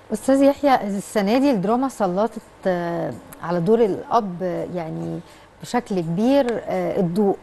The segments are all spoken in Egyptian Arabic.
استاذ يحيى السنه دي الدراما سلطت آه، على دور الاب آه، يعني بشكل كبير آه، الضوء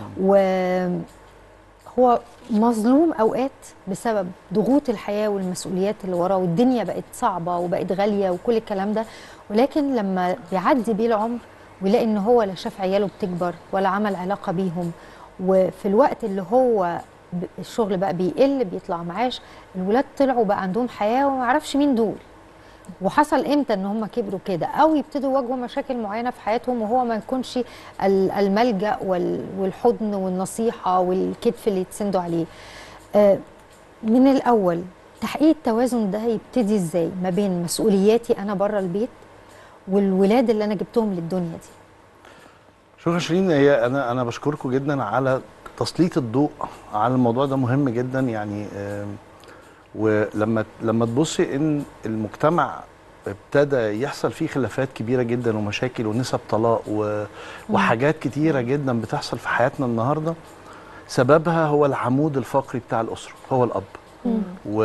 وهو مظلوم اوقات بسبب ضغوط الحياه والمسؤوليات اللي وراه والدنيا بقت صعبه وبقت غاليه وكل الكلام ده ولكن لما بيعدي بيه العمر ويلاقي ان هو لا شاف عياله بتكبر ولا عمل علاقه بيهم وفي الوقت اللي هو ب- الشغل بقى بيقل بيطلع معاش الولاد طلعوا بقى عندهم حياه وما يعرفش مين دول وحصل امتى ان هم كبروا كده او يبتدوا يواجهوا مشاكل معينه في حياتهم وهو ما يكونش ال- الملجا وال- والحضن والنصيحه والكتف اللي يتسندوا عليه آه، من الاول تحقيق التوازن ده يبتدي ازاي ما بين مسؤولياتي انا بره البيت والولاد اللي انا جبتهم للدنيا دي شكرا شيرين هي انا انا بشكركم جدا على تسليط الضوء على الموضوع ده مهم جدا يعني آم، ولما لما تبصي ان المجتمع ابتدى يحصل فيه خلافات كبيره جدا ومشاكل ونسب طلاق و... وحاجات كتيره جدا بتحصل في حياتنا النهارده سببها هو العمود الفقري بتاع الاسره هو الاب و...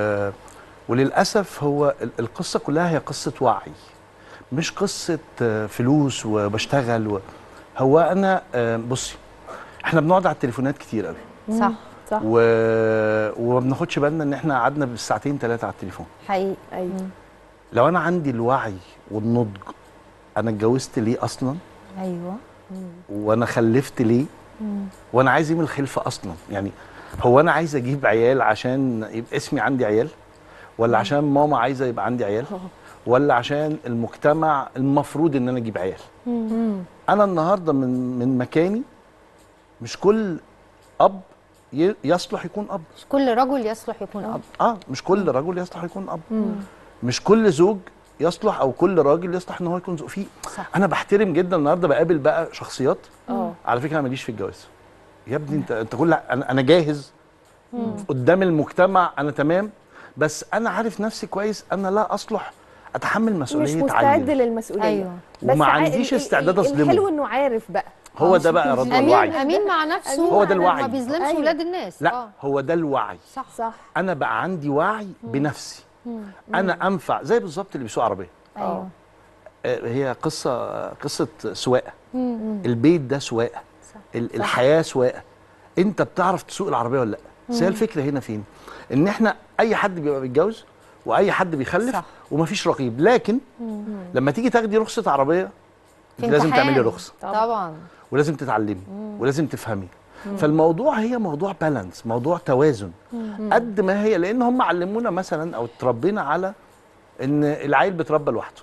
وللاسف هو ال- القصه كلها هي قصه وعي مش قصه آه، فلوس وبشتغل و... هو انا آه، بصي احنا بنقعد على التليفونات كتير قوي صح صح و... وما بناخدش بالنا ان احنا قعدنا بالساعتين ثلاثه على التليفون حقيقي ايوه لو انا عندي الوعي والنضج انا اتجوزت ليه اصلا ايوه وانا خلفت ليه وانا عايز ايه من الخلفه اصلا يعني هو انا عايز اجيب عيال عشان يبقى اسمي عندي عيال ولا عشان ماما عايزه يبقى عندي عيال ولا عشان المجتمع المفروض ان انا اجيب عيال انا النهارده من من مكاني مش كل اب ي- يصلح يكون اب مش كل رجل يصلح يكون اب اه مش كل رجل يصلح يكون اب مش كل زوج يصلح او كل راجل يصلح ان هو يكون زوج في صح. انا بحترم جدا النهارده بقابل بقى شخصيات اه على فكره انا ماليش في الجواز يا ابني انت انت كل انا انا جاهز قدام المجتمع انا تمام بس انا عارف نفسي كويس انا لا اصلح اتحمل مش مسؤوليه مستعد عيل للمسؤوليه ايوه بس وما عا- عنديش ال- ال- استعداد ال- أظلمه. الحلو انه عارف بقى هو ده بقى رد امين الوعي امين مع نفسه هو ده الوعي. ما بيظلمش أيوة. ولاد الناس لا آه. هو ده الوعي صح صح انا بقى عندي وعي بنفسي انا انفع زي بالظبط اللي بيسوق عربيه ايوه آه، هي قصه قصه سواقه البيت ده سواقه ال- الحياه سواقه انت بتعرف تسوق العربيه ولا لا بس هي الفكره هنا فين ان احنا اي حد بيبقى بيتجوز واي حد بيخلف صح. ومفيش رقيب لكن لما تيجي تاخدي رخصه عربيه في انت لازم امتحان. تعملي رخصه طبعا ولازم تتعلمي ولازم تفهمي فالموضوع هي موضوع بالانس موضوع توازن قد ما هي لان هم علمونا مثلا او اتربينا على ان العيل بيتربى لوحده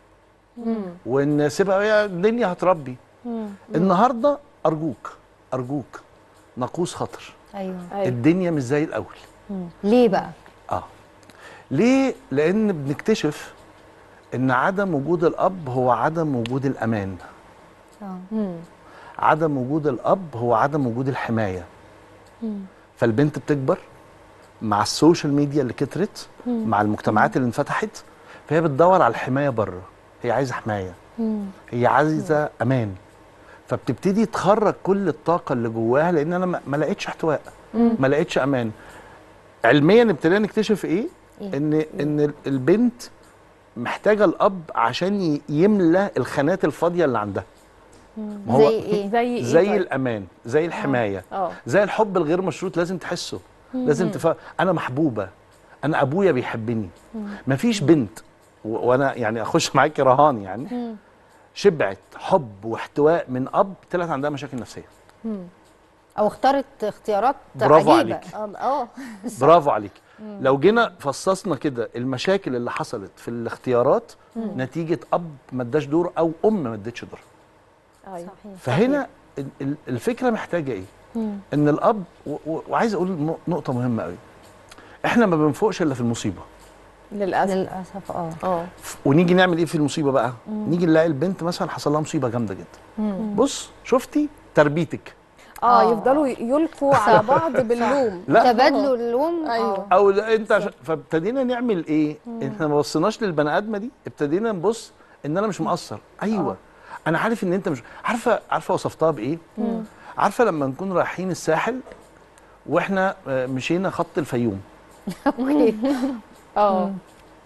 وان سيبها هي الدنيا هتربي النهارده ارجوك ارجوك ناقوس خطر ايوه ايوه الدنيا مش زي الاول ليه بقى اه ليه لان بنكتشف ان عدم وجود الاب هو عدم وجود الامان اه عدم وجود الاب هو عدم وجود الحمايه فالبنت بتكبر مع السوشيال ميديا اللي كترت مع المجتمعات اللي انفتحت فهي بتدور على الحمايه بره هي عايزه حمايه هي عايزه امان فبتبتدي تخرج كل الطاقه اللي جواها لان انا ما ما لقيتش احتواء ما لقيتش امان علميا ابتدينا نكتشف ايه إيه؟ ان ان البنت محتاجه الاب عشان ي- يملى الخانات الفاضيه اللي عندها ما زي ايه زي ايه زي طيب؟ الأمان زي الحماية اه زي الحب الغير مشروط لازم تحسه لازم تفهم أنا محبوبة أنا أبويا بيحبني مفيش بنت و- وأنا يعني أخش معاكي رهان يعني شبعت حب واحتواء من أب طلعت عندها مشاكل نفسية او اختارت اختيارات برافو عجيبه عليك. اه اه برافو عليك لو جينا فصصنا كده المشاكل اللي حصلت في الاختيارات نتيجة أب ما اداش دور أو أم ما ادتش دور ايوه صحيح فهنا ال- ال- الفكره محتاجه ايه؟ ان الاب و- و- وعايز اقول نق- نقطه مهمه قوي احنا ما بنفوقش الا في المصيبه للاسف للاسف اه اه ف- ونيجي نعمل ايه في المصيبه بقى؟ نيجي نلاقي البنت مثلا حصل لها مصيبه جامده جدا بص شفتي تربيتك اه آه. يفضلوا يلقوا على بعض باللوم لا تبادلوا اللوم أيوة. آه. او لا انت عشان فابتدينا نعمل ايه؟ احنا ما بصيناش للبني ادمه دي ابتدينا نبص ان انا مش مقصر ايوه انا عارف ان انت مش عارفه عارفه وصفتها بايه؟ عارفه لما نكون رايحين الساحل واحنا آه، مشينا خط الفيوم اه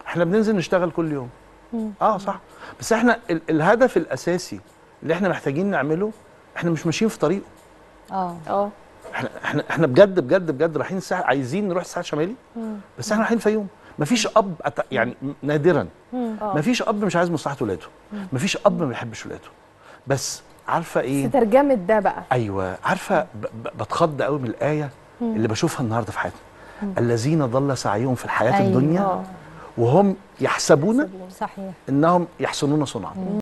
احنا بننزل نشتغل كل يوم مم. اه صح بس احنا ال الهدف الاساسي اللي احنا محتاجين نعمله احنا مش ماشيين في طريقه اه اه احنا احنا احنا بجد بجد بجد رايحين الساحل عايزين نروح الساحل الشمالي مم. بس احنا رايحين الفيوم مفيش اب أت... يعني م- نادرا مم. اه مفيش اب مش عايز مصلحه ولاده مفيش اب ما بيحبش ولاده بس عارفه ايه بس ترجمه ده بقى ايوه عارفه ب... ب... بتخض قوي من الايه اللي بشوفها النهارده في حياتنا الذين ضل سعيهم في الحياه أيوة. الدنيا اه وهم يحسبون صحيح انهم يحسنون صنعا